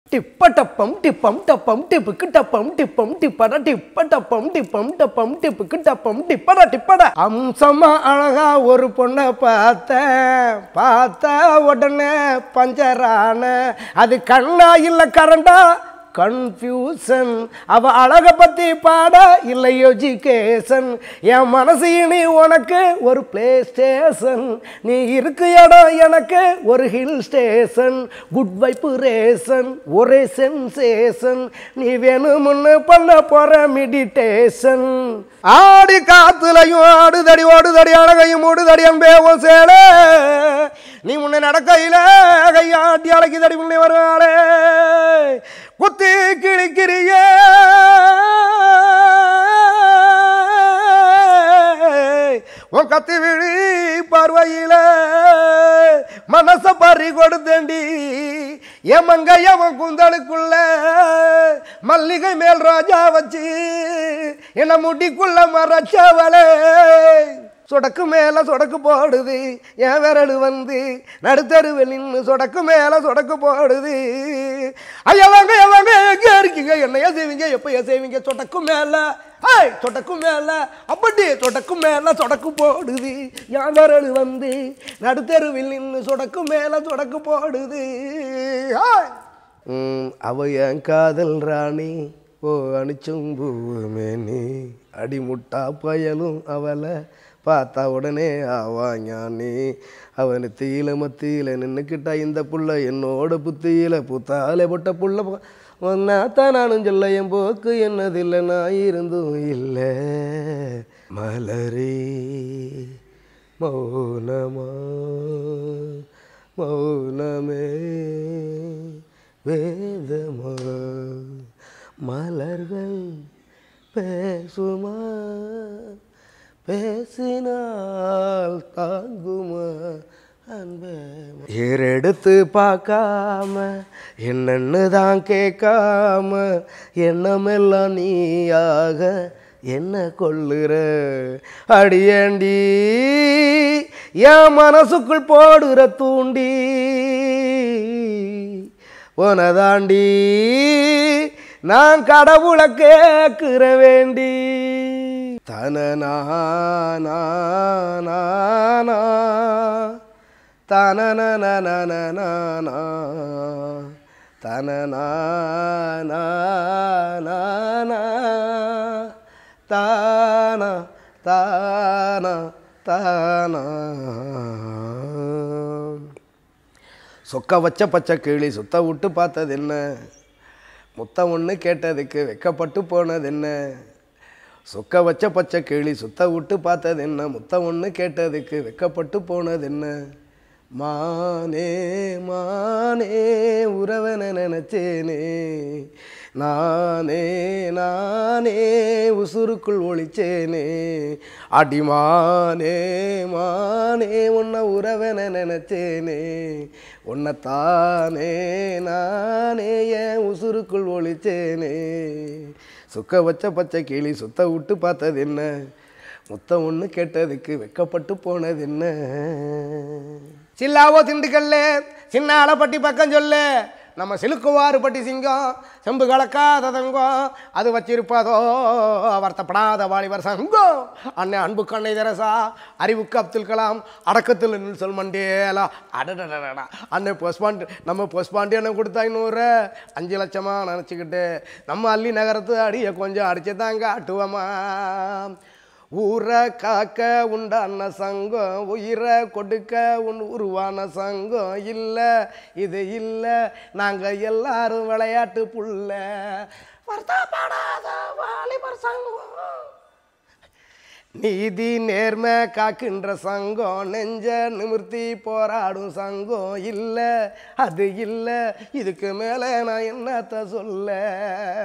டிப்ப டப்பம் டிப்பம் டப்பம் டிப்புக்கு டப்பம் டிப்பம் டிப்பட டிப்ப டப்பம் டிப்பம் டப்பம் டிப்புக்கு டப்பம் டிப்பட டிப்பட அம்சமா அழகா ஒரு பொண்ணை பார்த்தேன் பார்த்த உடனே பஞ்சரான அது கண்ணா இல்ல கரண்டா கன்ஃபியூசன் அவ அழக பத்தி பாட இல்லை எஜுகேஷன் என் மனசு இனி உனக்கு ஒரு பிளே ஸ்டேஷன் நீ இருக்கு இடம் எனக்கு ஒரு ஹில் ஸ்டேஷன் குட் வைப்பு ரேசன் ஒரே சென்சேஷன் நீ வேணும்னு பண்ண போற மெடிடேஷன் ஆடி காத்துலையும் ஆடுதடி ஓடுதடி அழகையும் ஓடுதடி அன்பேவும் சேல நீ முன்ன நடக்கையில கையாட்டி அழகிதடி முன்னே வருவாளே குத்தி கிழிக்கிறிய உன் கத்தி விழி பார்வையில மனச பறி கொடுத்தேண்டி என் மங்கையவன் குந்தலுக்குள்ள மல்லிகை மேல் ரோஜா வச்சு என்ன முடிக்குள்ள மறைச்சவளே சொடக்கு மேல சொடக்கு போடுது என் விரல் வந்து நடுத்தருவில் நின்று சொடக்கு மேல சொடக்கு போடுது ஐயா வாங்க ஐயா வாங்க எங்க இருக்கீங்க என்னைய செய்வீங்க எப்ப செய்வீங்க சொடக்கு மேல ஹாய் சொடக்கு மேல அப்படி சொடக்கு மேல சொடக்கு போடுது என் விரல் வந்து நடுத்தருவில் நின்று சொடக்கு மேல சொடக்கு போடுது ஹாய் ம், அவ என் காதல் ராணி ஓ அணிச்சும் பூமேனி அடிமுட்டா பயலும் அவளை பார்த்தா உடனே ஆவா ஞானி அவன் தீயில மத்தியில நின்னுக்கிட்டா இந்த புள்ள என்னோட புத்தியில புத்தாலே போட்ட புள்ள ஒன்னாத்தான் நானும் சொல்ல என் போக்கு என்னதில்லை நான் இருந்தும் இல்லை மலரே மௌனமா மௌனமே வேதமா மலர்கள் பேசுமா பேசினால் தாங்குமா அன்பே ஏறெடுத்து பார்க்காம என்னன்னு தான் கேட்காம எண்ணமெல்லாம் நீயாக என்ன கொள்ளுற அடியேண்டி என் மனசுக்குள் போடுற தூண்டி உனதாண்டி நான் கடவுளை கேட்கிற வேண்டி தனனா தனனா தனனா தானா தானா தானா சொக்க வச்ச பச்சை கிளி சுத்த விட்டு பார்த்தது என்ன முத்தம் ஒன்று கேட்டதுக்கு வெக்கப்பட்டு போனது என்ன சொக்க வச்ச பச்சை கிளி சுத்த விட்டு பார்த்தது என்ன முத்தம் ஒன்று கேட்டதுக்கு வெக்கப்பட்டு போனது என்ன மானே மானே உறவனை நினைச்சேனே நானே நானே உசுருக்குள் ஒளிச்சேனே அடிமானே மானே உன்னை உறவனை நினைச்சேனே உன்னை தானே நானே என் உசுருக்குள் ஒளிச்சேனே சுக்க வச்ச பச்சை கிளி சுத்த விட்டு பார்த்தது என்ன முத்தம் ஒன்று கேட்டதுக்கு வெக்கப்பட்டு போனது என்ன சில்லாவோ திண்டுக்கல்ல சின்ன அளப்பட்டி பக்கம் சொல்லு நம்ம சிலுக்குவாறு பட்டி சிங்கம் செம்பு கலக்காத தங்கம் அது வச்சிருப்பதோ வருத்தப்படாத வாலிபர் சங்கம் அண்ணன் அன்பு கண்ணை தெரசா அறிவுக்கு அப்துல் கலாம் அடக்கத்தில் சொல் மண்டேலா அடடடடா அண்ணன் போஸ்பாண்டி நம்ம போஸ்பாண்டி அண்ணன் கொடுத்தா இன்னொரு அஞ்சு லட்சமா நினச்சிக்கிட்டு நம்ம அள்ளி நகரத்து அடியை கொஞ்சம் அடிச்சு தாங்க ஆட்டுவோமா ஊரை காக்க உண்டான சங்கம் உயிரை கொடுக்க உன் உருவான சங்கம் இல்லை இது இல்லை நாங்கள் எல்லாரும் விளையாட்டு புள்ள வருத்தப்படாத வாலிபர் சங்கம் நீதி நேர்மை காக்கின்ற சங்கம் நெஞ்ச நிமிர்த்தி போராடும் சங்கம் இல்லை அது இல்லை இதுக்கு மேலே நான் என்னத்த சொல்ல